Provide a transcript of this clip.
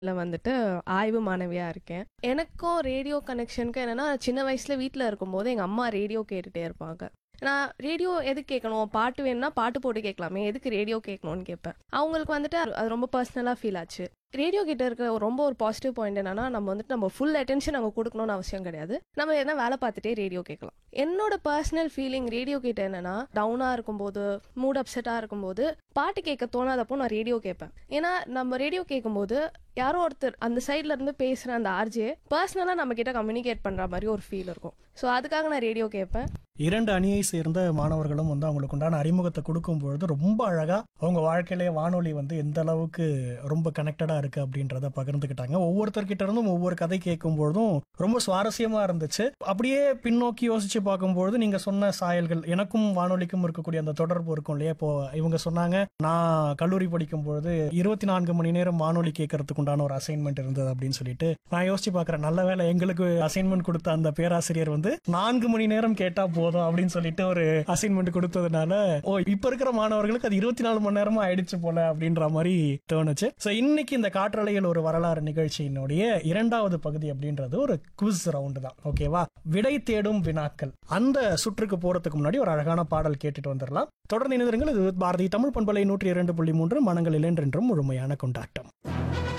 ல வந்துட்டு ஆய்வு மாணவியா இருக்கேன். எனக்கும் ரேடியோ கனெக்ஷனுக்கும் என்னன்னா, சின்ன வயசுல வீட்ல இருக்கும்போது எங்க அம்மா ரேடியோ கேட்டுட்டே இருப்பாங்க. நான் ரேடியோ எதுக்கு கேட்கணும்? பாட்டு வேணும்னா பாட்டு போட்டு கேட்கலாமே! எதுக்கு ரேடியோ கேட்கணும்னு கேட்பேன். அவங்களுக்கு வந்துட்டு அது அது ரொம்ப பர்சனலா ஃபீல் ஆச்சு. ரேடியோ கிட்ட இருக்க ஒரு ரொம்ப ஒரு பாசிட்டிவ் பாயிண்ட் என்னன்னா, நம்ம வந்துட்டு நம்ம ஃபுல் அட்டென்ஷன் அங்க குடுக்கணும்னு அவசியம் கிடையாது. நம்ம எதனா வேலை பார்த்துட்டே ரேடியோ கேட்கலாம். என்னோட பர்சனல் ஃபீலிங் ரேடியோ கிட்ட என்னன்னா, டவுனா இருக்கும்போது, மூட் அப்செட்டா இருக்கும்போது, பாட்டு கேட்க தோணாதப்போ நான் ரேடியோ கேட்பேன். ஏன்னா, நம்ம ரேடியோ கேட்கும்போது, யாரோ ஒருத்தர் அந்த சைட்ல இருந்து பேசுற அந்த ஆர்ஜே பர்சனலா நம்ம கிட்ட கம்யூனிகேட் பண்ற மாரி ஒரு ஃபீல் இருக்கும். ஸோ அதுக்காக நான் ரேடியோ கேட்பேன். 2 அணியை சேர்ந்த மாணவர்களும் வந்து அவங்களுக்கு உண்டான அறிமுகத்த குடுக்கும்பொழுது, ரொம்ப அழகா அவங்க வாழ்க்கையிலேயே வானொலி வந்து எந்த அளவுக்கு ரொம்ப கனெக்டடா இருக்கு அப்படின்றத பகிர்ந்துக்கிட்டாங்க. ஒவ்வொருத்தர்கிட்ட இருந்தும் ஒவ்வொரு கதை கேட்கும்பொழுதும் ரொம்ப சுவாரஸ்யமா இருந்துச்சு. அப்படியே பின்னோக்கி யோசிச்சு பார்க்கும்பொழுது, நீங்க சொன்ன சாயல்கள் எனக்கும் வானொலிக்கும் இருக்கக்கூடிய அந்த தொடர்பு இருக்கும் இல்லையா? இப்போ இவங்க சொன்னாங்க, நான் கல்லூரி படிக்கும்பொழுது 24 மணி நேரம் வானொலி கேட்கறதுக்கு உண்டான ஒரு அசைன்மென்ட் இருந்தது அப்படின்னு சொல்லிட்டு, நான் யோசிச்சு பார்க்குறேன். நல்ல வேளை எங்களுக்கு அசைன்மென்ட் குடுத்த அந்த பேராசிரியர் வந்து 4 மணி நேரம் கேட்டா போதும் அப்படின்னு சொல்லிட்டு ஒரு அசைன்மென்ட் கொடுத்ததுனால, ஓ இப்ப இருக்கிற மாணவர்களுக்கு அது 24 மணி நேரமா ஆயிடுச்சு போல அப்படின்ற மாதிரி தோணுச்சு. ஸோ இன்னைக்கு இந்த காற்றலையில் ஒரு வரலாறு நிகழ்ச்சியினுடைய இரண்டாவது பகுதி அப்படின்றது ஒரு குவிஸ் ரவுண்டு தான். ஓகேவா? விடை தேடும் வினாக்கள். அந்த சுற்றுக்கு போறதுக்கு முன்னாடி ஒரு அழகான பாடல் கேட்டுட்டு வந்துடலாம். தொடர்ந்து இணைந்திருங்கள். இது பாரதி தமிழ் பண்பலை 102.3 மனங்களில் என்றென்றும் முழுமையான கொண்டாட்டம்.